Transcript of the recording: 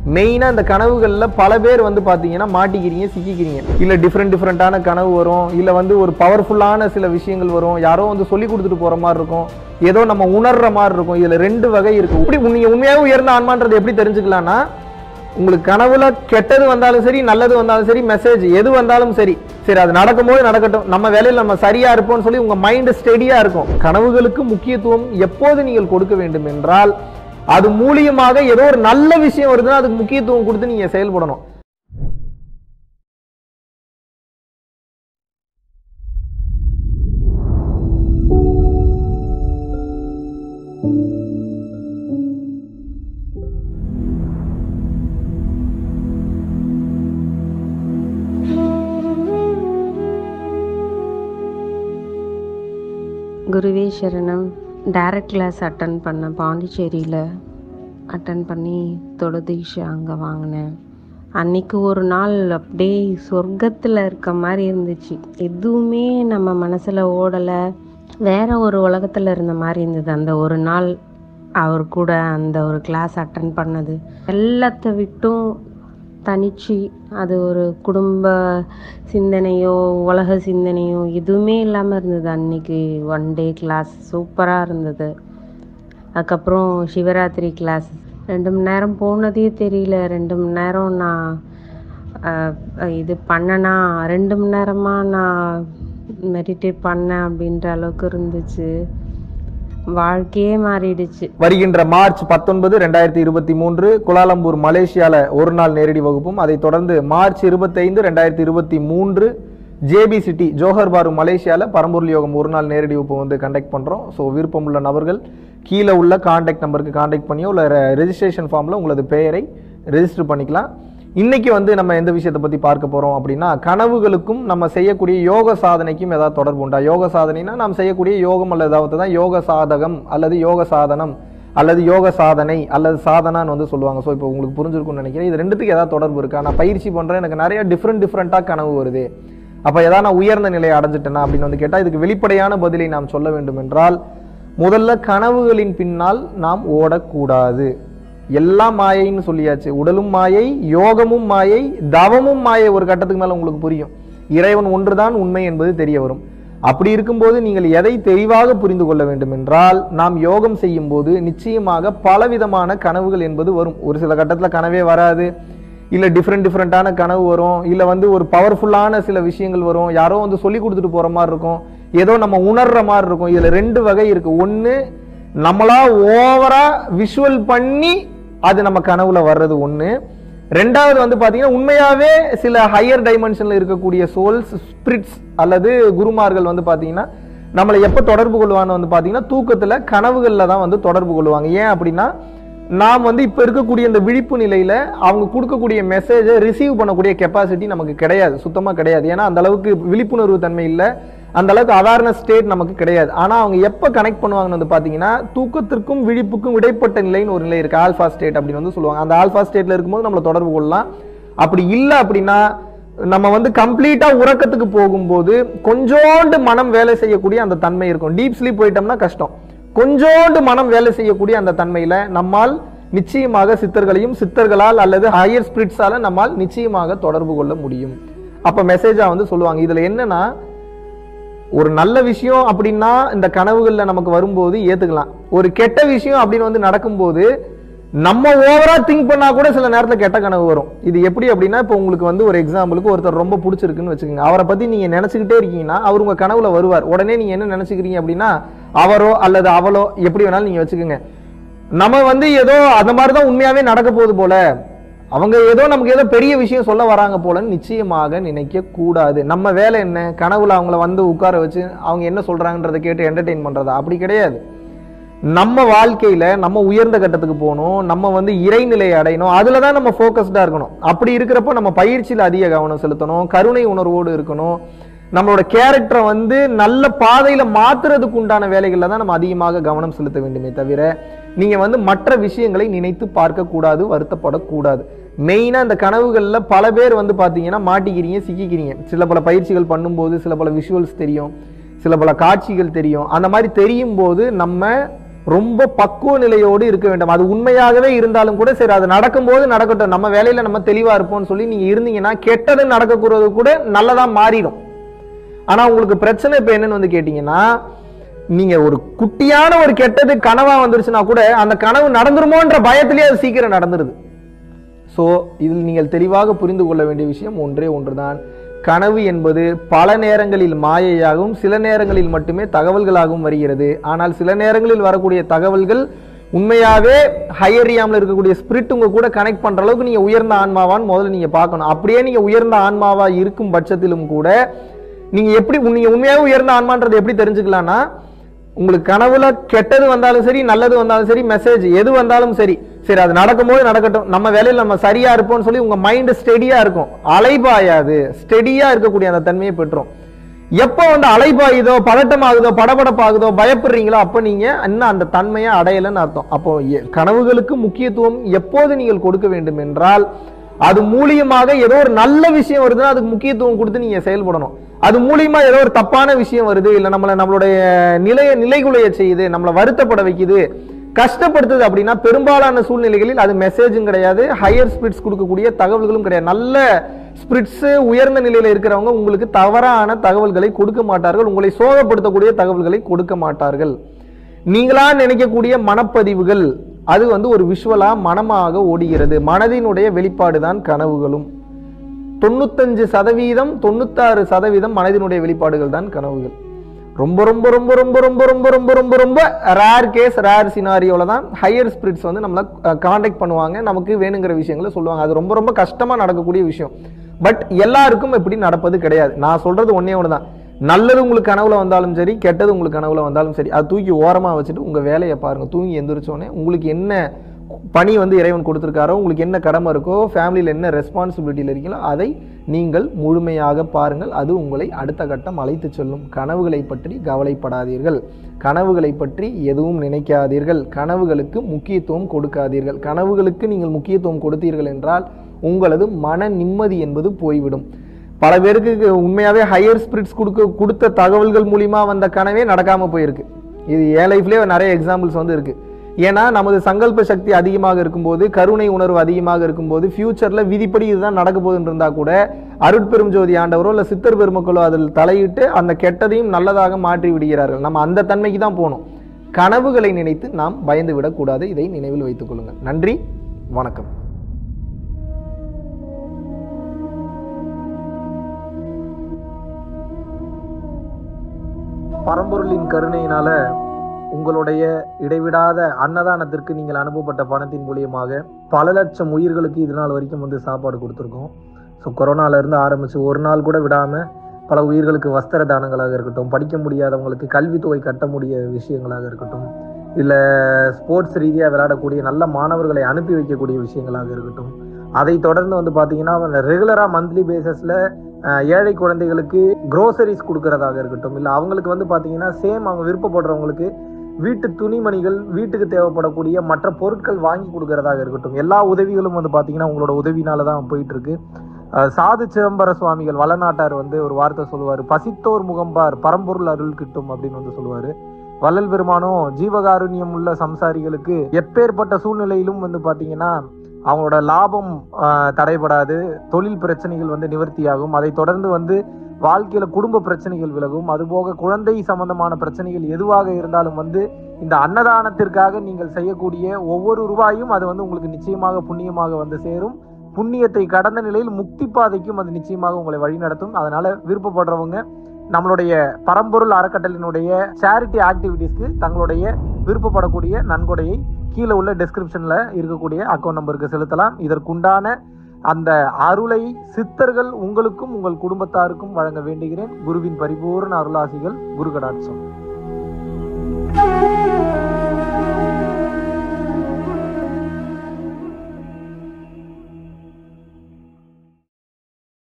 மெயினாக இந்த கனவுகளில் பல பேர் வந்து பார்த்தீங்கன்னா மாட்டிக்கிறீங்க சிக்கிக்கிறீங்க இல்லை டிஃப்ரெண்ட் டிஃப்ரெண்ட்டான கனவு வரும் இல்லை வந்து ஒரு பவர்ஃபுல்லான சில விஷயங்கள் வரும் யாரோ வந்து சொல்லி கொடுத்துட்டு போகிற மாதிரி இருக்கும் ஏதோ நம்ம உணர்ற மாதிரி இருக்கும் இதில் ரெண்டு வகை இருக்கும் இப்படி நீங்கள் உண்மையாகவே உயர்ந்த ஆன்மான்றது எப்படி தெரிஞ்சுக்கலாம்னா உங்களுக்கு கனவுல கெட்டது வந்தாலும் சரி நல்லது வந்தாலும் சரி மெசேஜ் எது வந்தாலும் சரி சரி அது நடக்கும்போது நடக்கட்டும் நம்ம வேலையில் நம்ம சரியா இருப்போம்னு சொல்லி உங்க மைண்ட் ஸ்டெடியா இருக்கும் கனவுகளுக்கு முக்கியத்துவம் எப்போது நீங்கள் கொடுக்க வேண்டும் என்றால் அது மூலியமாக ஏதோ ஒரு நல்ல விஷயம் வருதுன்னா அதுக்கு முக்கியத்துவம் கொடுத்து நீங்க செயல்படணும் குருவே சரணம் டைரக்ட் கிளாஸ் அட்டன் பண்ணேன் பாண்டிச்சேரியில் அட்டன் பண்ணி தொடுதீஷை அங்கே வாங்கினேன் அன்னைக்கு ஒரு நாள் அப்படியே சொர்க்கத்தில் இருக்க மாதிரி இருந்துச்சு எதுவுமே நம்ம மனசில் ஓடலை வேற ஒரு உலகத்தில் இருந்த மாதிரி இருந்தது அந்த ஒரு நாள் அவர் கூட அந்த ஒரு கிளாஸ் அட்டன் பண்ணது எல்லாத்த விட்டும் தனிச்சு அது ஒரு குடும்ப சிந்தனையோ உலக சிந்தனையோ எதுவுமே இல்லாமல் இருந்தது அன்னைக்கு ஒன் டே கிளாஸ் சூப்பராக இருந்தது அதுக்கப்புறம் சிவராத்திரி கிளாஸ் ரெண்டு மணி நேரம் போனதே தெரியல ரெண்டு மணி நேரம் நான் அஹ், இது பண்ணனா ரெண்டு மணி நேரமாக நான் மெடிடேட் பண்ணேன் அப்படின்ற அளவுக்கு இருந்துச்சு வாழ்க்கையே மாறிடுச்சு வருகின்ற மார்ச் பத்தொன்பது ரெண்டாயிரத்தி இருபத்தி மூன்று குலாலம்பூர் மலேசியால ஒரு நாள் நேரடி வகுப்பும் அதைத் தொடர்ந்து மார்ச் இருபத்தைந்து ரெண்டாயிரத்தி இருபத்தி மூன்று ஜேபி சிட்டி ஜோஹர் பாரு மலேசியால பரம்பொருள் யோகம் ஒரு நாள் நேரடி வகுப்பு வந்து கண்டக்ட் பண்றோம் ஸோ விருப்பம் உள்ள நபர்கள் கீழே உள்ள காண்டாக்ட் நம்பருக்கு காண்டாக்ட் பண்ணியோ இல்லை ரெஜிஸ்ட்ரேஷன் ஃபார்ம்ல உங்களது பெயரை ரெஜிஸ்டர் பண்ணிக்கலாம் இன்னைக்கு வந்து நம்ம எந்த விஷயத்தை பத்தி பார்க்க போறோம் அப்படின்னா கனவுகளுக்கும் நம்ம செய்யக்கூடிய யோக சாதனைக்கும் ஏதாவது தொடர்பு உண்டா யோக சாதனைனா நாம் செய்யக்கூடிய யோகம் அல்லது அதாவது தான் யோக சாதகம் அல்லது யோக சாதனம் அல்லது யோக சாதனை அல்லது சாதனான்னு வந்து சொல்லுவாங்க ஸோ இப்போ உங்களுக்கு புரிஞ்சிருக்கும்னு நினைக்கிறேன் இது ரெண்டுத்துக்கு ஏதாவது தொடர்பு இருக்கா நான் பயிற்சி பண்றேன் எனக்கு நிறைய டிஃப்ரெண்ட் டிஃப்ரெண்ட்டாக கனவு வருது அப்போ ஏதாவது நான் உயர்ந்த நிலையை அடைஞ்சிட்டேனா அப்படின்னு வந்து கேட்டால் இதுக்கு வெளிப்படையான பதிலை நாம் சொல்ல வேண்டும் என்றால் முதல்ல கனவுகளின் பின்னால் நாம் ஓடக்கூடாது எல்லாம் மாயைன்னு சொல்லியாச்சு உடலும் மாயை யோகமும் மாயை தவமும் மாயை ஒரு கட்டத்துக்கு மேல உங்களுக்கு புரியும் இறைவன் ஒன்றுதான் உண்மை என்பது தெரிய வரும் அப்படி இருக்கும்போது நீங்கள் எதை தெளிவாக புரிந்து கொள்ள வேண்டும் என்றால் நாம் யோகம் செய்யும் போது நிச்சயமாக பலவிதமான கனவுகள் என்பது வரும் ஒரு சில கட்டத்தில் கனவே வராது இல்லை டிஃப்ரெண்ட் டிஃப்ரெண்ட்டான கனவு வரும் இல்லை வந்து ஒரு பவர்ஃபுல்லான சில விஷயங்கள் வரும் யாரோ வந்து சொல்லி கொடுத்துட்டு போகிற மாதிரி இருக்கும் ஏதோ நம்ம உணர்ற மாதிரி இருக்கும் இதில் ரெண்டு வகை இருக்கு ஒன்று நம்மளா ஓவரா விஷுவல் பண்ணி அது நம்ம கனவுல வர்றது ஒன்று ரெண்டாவது வந்து பார்த்தீங்கன்னா உண்மையாவே சில ஹையர் டைமென்ஷன்ல இருக்கக்கூடிய சோல்ஸ் ஸ்பிரிட்ஸ் அல்லது குருமார்கள் வந்து பார்த்தீங்கன்னா நம்மளை எப்போ தொடர்பு கொள்வான்னு வந்து பார்த்தீங்கன்னா தூக்கத்தில் கனவுகளில் தான் வந்து தொடர்பு கொள்வாங்க ஏன் அப்படின்னா நாம் வந்து இப்போ இருக்கக்கூடிய இந்த விழிப்பு நிலையில அவங்க கொடுக்கக்கூடிய மெசேஜை ரிசீவ் பண்ணக்கூடிய கெப்பாசிட்டி நமக்கு கிடையாது சுத்தமாக கிடையாது ஏன்னா அந்த அளவுக்கு விழிப்புணர்வு தன்மை இல்லை அந்த அளவுக்கு அவேர்னஸ் ஸ்டேட் நமக்கு கிடையாது ஆனால் அவங்க எப்போ கனெக்ட் பண்ணுவாங்கன்னு வந்து பார்த்தீங்கன்னா தூக்கத்திற்கும் விழிப்புக்கும் இடைப்பட்ட நிலைன்னு ஒரு நிலை இருக்கு ஆல்ஃபா ஸ்டேட் அப்படின்னு வந்து சொல்லுவாங்க அந்த ஆல்ஃபா ஸ்டேட்ல இருக்கும்போது நம்மளை தொடர்பு கொள்ளலாம் அப்படி இல்லை அப்படின்னா நம்ம வந்து கம்ப்ளீட்டா உறக்கத்துக்கு போகும்போது கொஞ்சோண்டு மனம் வேலை செய்யக்கூடிய அந்த தன்மை இருக்கும் டீப் ஸ்லீப் போயிட்டோம்னா கஷ்டம் கொஞ்சோண்டு மனம் வேலை செய்யக்கூடிய அந்த தன்மையில நம்மால் நிச்சயமாக சித்தர்களையும் சித்தர்களால் அல்லது ஹையர் ஸ்பிரிட்ஸால நம்மால் நிச்சயமாக தொடர்பு கொள்ள முடியும் அப்ப மெசேஜா வந்து சொல்லுவாங்க இதுல என்னன்னா ஒரு நல்ல விஷயம் அப்படின்னா இந்த கனவுகள்ல நமக்கு வரும்போது ஏத்துக்கலாம் ஒரு கெட்ட விஷயம் அப்படின்னு வந்து நடக்கும்போது நம்ம ஓவரா திங்க் பண்ணா கூட சில நேரத்துல கெட்ட கனவு வரும் இது எப்படி அப்படின்னா இப்போ உங்களுக்கு வந்து ஒரு எக்ஸாம்பிளுக்கு ஒருத்தர் ரொம்ப பிடிச்சிருக்குன்னு வச்சுக்கோங்க அவரை பத்தி நீங்க நினைச்சுக்கிட்டே இருக்கீங்கன்னா அவர் உங்க கனவுல வருவார் உடனே நீங்க என்ன நினைச்சுக்கிறீங்க அப்படின்னா அவரோ அல்லது அவளோ எப்படி வேணாலும் நீங்க வச்சுக்கோங்க நம்ம வந்து ஏதோ அந்த மாதிரி தான் உண்மையாவே நடக்க போகுது போல அவங்க ஏதோ நமக்கு ஏதோ பெரிய விஷயம் சொல்ல வராங்க போலன்னு நிச்சயமாக நினைக்க கூடாது நம்ம வேலை என்ன கனவுல அவங்கள வந்து உட்கார வச்சு அவங்க என்ன சொல்றாங்கன்றதை கேட்டு என்டர்டெயின் பண்றதா அப்படி கிடையாது நம்ம வாழ்க்கையில நம்ம உயர்ந்த கட்டத்துக்கு போகணும் நம்ம வந்து இறைநிலையை அடையணும் அதுல தான் நம்ம ஃபோக்கஸ்டா இருக்கணும் அப்படி இருக்கிறப்போ நம்ம பயிற்சியில அதிக கவனம் செலுத்தணும் கருணை உணர்வோடு இருக்கணும் நம்மளோட கேரக்டரை வந்து நல்ல பாதையில மாத்துறதுக்கு உண்டான வேலைகள்ல தான் நம்ம அதிகமாக கவனம் செலுத்த வேண்டுமே தவிர நீங்க வந்து மற்ற விஷயங்களை நினைத்து பார்க்க கூடாது வருத்தப்படக்கூடாது மெயினா இந்த கனவுகள்ல பல பேர் வந்து பாத்தீங்கன்னா மாட்டிக்கிறீங்க சிக்கிக்கிறீங்க சில பல பயிற்சிகள் பண்ணும்போது சில பல விஷுவல்ஸ் தெரியும் சில பல காட்சிகள் தெரியும் அந்த மாதிரி தெரியும் போது நம்ம ரொம்ப பக்குவ நிலையோடு இருக்க வேண்டும் அது உண்மையாகவே இருந்தாலும் கூட சரி அது நடக்கும்போது நடக்கட்டும் நம்ம வேலையில நம்ம தெளிவா இருப்போம்னு சொல்லி நீங்க இருந்தீங்கன்னா கெட்டது நடக்கக்கூடாது கூட நல்லதா மாறிடும் ஆனா உங்களுக்கு பிரச்சனை இப்ப என்னன்னு வந்து கேட்டீங்கன்னா நீங்க ஒரு குட்டியான ஒரு கெட்டது கனவா வந்துருச்சுன்னா கூட அந்த கனவு நடந்துருமோன்ற பயத்திலேயே அது சீக்கிரம் நடந்துருது ஸோ இதில் நீங்கள் தெளிவாக புரிந்து கொள்ள வேண்டிய விஷயம் ஒன்றே ஒன்றுதான் கனவு என்பது பல நேரங்களில் மாயையாகவும் சில நேரங்களில் மட்டுமே தகவல்களாகவும் வருகிறது ஆனால் சில நேரங்களில் வரக்கூடிய தகவல்கள் உண்மையாவே ஹையர் ரியாமில் இருக்கக்கூடிய ஸ்பிரிட் உங்க கூட கனெக்ட் பண்ற அளவுக்கு நீங்க உயர்ந்த ஆன்மாவான்னு முதல்ல நீங்க பார்க்கணும் அப்படியே நீங்க உயர்ந்த ஆன்மாவா இருக்கும் பட்சத்திலும் கூட நீங்க எப்படி நீங்க உண்மையாவே உயர்ந்த ஆன்மான்றதை எப்படி தெரிஞ்சுக்கலாம்னா உங்களுக்கு கனவுல கெட்டது வந்தாலும் சரி நல்லது வந்தாலும் சரி மெசேஜ் எது வந்தாலும் சரி சரி அது நடக்கும்போது நடக்கட்டும் நம்ம வேலையில் நம்ம சரியா இருப்போம்னு சொல்லி உங்க மைண்ட் ஸ்டெடியா இருக்கும் அலைபாயாது ஸ்டெடியா இருக்கக்கூடிய அந்த தன்மையை பெற்றோம் எப்போ வந்து அலைபாயுதோ பதட்டமாகுதோ படபடப்பாகுதோ பயப்படுறீங்களோ அப்போ நீங்க இன்னும் அந்த தன்மையை அடையலைன்னு அர்த்தம் அப்போ எ- கனவுகளுக்கு முக்கியத்துவம் எப்போது நீங்கள் கொடுக்க வேண்டும் என்றால் அது மூலியமாக ஏதோ ஒரு நல்ல விஷயம் வருதுன்னா அதுக்கு முக்கியத்துவம் கொடுத்து நீங்க செயல்படணும் அது மூலியமா ஏதோ ஒரு தப்பான விஷயம் வருது இல்ல நம்மள நம்மளுடைய நிலைய நிலைகுலைய செய்யுது நம்மளை வருத்தப்பட வைக்குது கஷ்டப்படுத்துது அப்படின்னா பெரும்பாலான சூழ்நிலைகளில் அது மெசேஜும் கிடையாது ஹையர் ஸ்பிரிட்ஸ் கொடுக்கக்கூடிய தகவல்களும் கிடையாது நல்ல ஸ்பிரிட்ஸ் உயர்ந்த நிலையில இருக்கிறவங்க உங்களுக்கு தவறான தகவல்களை கொடுக்க மாட்டார்கள் உங்களை சோகப்படுத்தக்கூடிய தகவல்களை கொடுக்க மாட்டார்கள் நீங்களா நினைக்கக்கூடிய மனப்பதிவுகள் அது வந்து ஒரு விஷுவலா மனமாக ஓடுகிறது மனதினுடைய வெளிப்பாடு தான் கனவுகளும் தொண்ணூத்தஞ்சு சதவீதம் தொண்ணூத்தாறு சதவீதம் மனதினுடைய வெளிப்பாடுகள் தான் கனவுகள் ரொம்ப ரொம்ப ரொம்ப ரொம்ப ரொம்ப ரொம்ப ரொம்ப ரொம்ப ரொம்ப ரேர் கேஸ் ரேர் சினாரியோல தான் ஹையர் ஸ்பிரிட்ஸ் வந்து நம்மளை காண்டாக்ட் பண்ணுவாங்க நமக்கு வேணுங்கிற விஷயங்களை சொல்லுவாங்க அது ரொம்ப ரொம்ப கஷ்டமா நடக்கக்கூடிய விஷயம் பட் எல்லாருக்கும் இப்படி நடப்பது கிடையாது நான் சொல்றது ஒன்னே ஒன்று தான் நல்லது உங்களுக்கு கனவுல வந்தாலும் சரி கெட்டது உங்களுக்கு கனவுல வந்தாலும் சரி அது தூக்கி ஓரமா வச்சுட்டு உங்க வேலையை பாருங்க தூங்கி எந்திரிச்சோடனே உங்களுக்கு என்ன பணி வந்து இறைவன் கொடுத்துருக்காரோ உங்களுக்கு என்ன கடமை இருக்கோ ஃபேமிலியில் என்ன ரெஸ்பான்சிபிலிட்டியில் இருக்கீங்களோ அதை நீங்கள் முழுமையாக பாருங்கள் அது உங்களை அடுத்த கட்டம் அழைத்து செல்லும் கனவுகளை பற்றி கவலைப்படாதீர்கள் கனவுகளை பற்றி எதுவும் நினைக்காதீர்கள் கனவுகளுக்கு முக்கியத்துவம் கொடுக்காதீர்கள் கனவுகளுக்கு நீங்கள் முக்கியத்துவம் கொடுத்தீர்கள் என்றால் உங்களது மன நிம்மதி என்பது போய்விடும் பல பேருக்கு உண்மையாவே ஹையர் ஸ்பிரிட்ஸ் கொடுக்க கொடுத்த தகவல்கள் மூலியமா வந்த கனவே நடக்காம போயிருக்கு இது என் லைஃப்லயே நிறைய எக்ஸாம்பிள்ஸ் வந்து இருக்கு ஏன்னா நமது சங்கல்ப சக்தி அதிகமாக இருக்கும்போது கருணை உணர்வு அதிகமாக இருக்கும்போது ஃபியூச்சர்ல விதிப்படி இதுதான் நடக்க போகுதுன்னு இருந்தா கூட அருட்பெரும் ஜோதி ஆண்டவரோ இல்ல சித்தர் பெருமக்களோ அதில் தலையிட்டு அந்த கெட்டதையும் நல்லதாக மாற்றி விடுகிறார்கள் நம்ம அந்த தன்மைக்கு தான் போகணும் கனவுகளை நினைத்து நாம் பயந்து விடக்கூடாது இதை நினைவில் வைத்துக் கொள்ளுங்கள் நன்றி வணக்கம் பரம்பொருளின் கருணையினால உங்களுடைய இடைவிடாத அன்னதானத்திற்கு நீங்கள் அனுப்பப்பட்ட பணத்தின் மூலியமாக பல லட்சம் உயிர்களுக்கு இது நாள் வரைக்கும் வந்து சாப்பாடு கொடுத்துருக்கோம் ஸோ கொரோனால இருந்து ஆரம்பிச்சு ஒரு நாள் கூட விடாம பல உயிர்களுக்கு வஸ்திர தானங்களாக இருக்கட்டும் படிக்க முடியாதவங்களுக்கு கல்வித்தொகை கட்ட முடிய விஷயங்களாக இருக்கட்டும் இல்லை ஸ்போர்ட்ஸ் ரீதியாக விளையாடக்கூடிய நல்ல மாணவர்களை அனுப்பி வைக்கக்கூடிய விஷயங்களாக இருக்கட்டும் அதை தொடர்ந்து வந்து பார்த்தீங்கன்னா ரெகுலராக மந்த்லி பேசிஸில் ஏழை குழந்தைகளுக்கு க்ரோசரிஸ் கொடுக்கறதாக இருக்கட்டும் இல்லை அவங்களுக்கு வந்து பார்த்தீங்கன்னா சேம் அவங்க விருப்பப்படுறவங்களுக்கு வீட்டு துணிமணிகள் வீட்டுக்கு தேவைப்படக்கூடிய மற்ற பொருட்கள் வாங்கி கொடுக்கறதாக இருக்கட்டும் எல்லா உதவிகளும் வந்து பார்த்தீங்கன்னா உங்களோட உதவினால தான் போயிட்டு இருக்கு அஹ் சாது சிதம்பர சுவாமிகள் வளநாட்டார் வந்து ஒரு வார்த்தை சொல்லுவார் பசித்தோர் முகம்பார் பரம்பொருள் அருள் கிட்டும் அப்படின்னு வந்து சொல்லுவார் வள்ளல் பெருமானும் ஜீவகாருண்யம் உள்ள சம்சாரிகளுக்கு எப்பேற்பட்ட சூழ்நிலையிலும் வந்து பார்த்தீங்கன்னா அவங்களோட லாபம் ஆஹ், தடைபடாது தொழில் பிரச்சனைகள் வந்து நிவர்த்தியாகும் அதை தொடர்ந்து வந்து வாழ்க்கையில குடும்ப பிரச்சனைகள் விலகும் அதுபோக குழந்தை சம்பந்தமான பிரச்சனைகள் எதுவாக இருந்தாலும் வந்து இந்த அன்னதானத்திற்காக நீங்கள் செய்யக்கூடிய ஒவ்வொரு ரூபாயும் அது வந்து உங்களுக்கு நிச்சயமாக புண்ணியமாக வந்து சேரும் புண்ணியத்தை கடந்த நிலையில் முக்தி பாதைக்கும் அது நிச்சயமாக உங்களை வழிநடத்தும் அதனால விருப்பப்படுறவங்க நம்மளுடைய பரம்பொருள் அறக்கட்டளினுடைய சேரிட்டி ஆக்டிவிட்டீஸ்க்கு தங்களுடைய விருப்பப்படக்கூடிய நன்கொடையை கீழே உள்ள டெஸ்கிரிப்ஷன்ல இருக்கக்கூடிய அக்கௌண்ட் நம்பருக்கு செலுத்தலாம் இதற்குண்டான அந்த அருளை சித்தர்கள் உங்களுக்கும் உங்கள் குடும்பத்தாருக்கும் வழங்க வேண்டுகிறேன் குருவின் பரிபூர்ண அருளாசிகள் குரு கடாட்சம்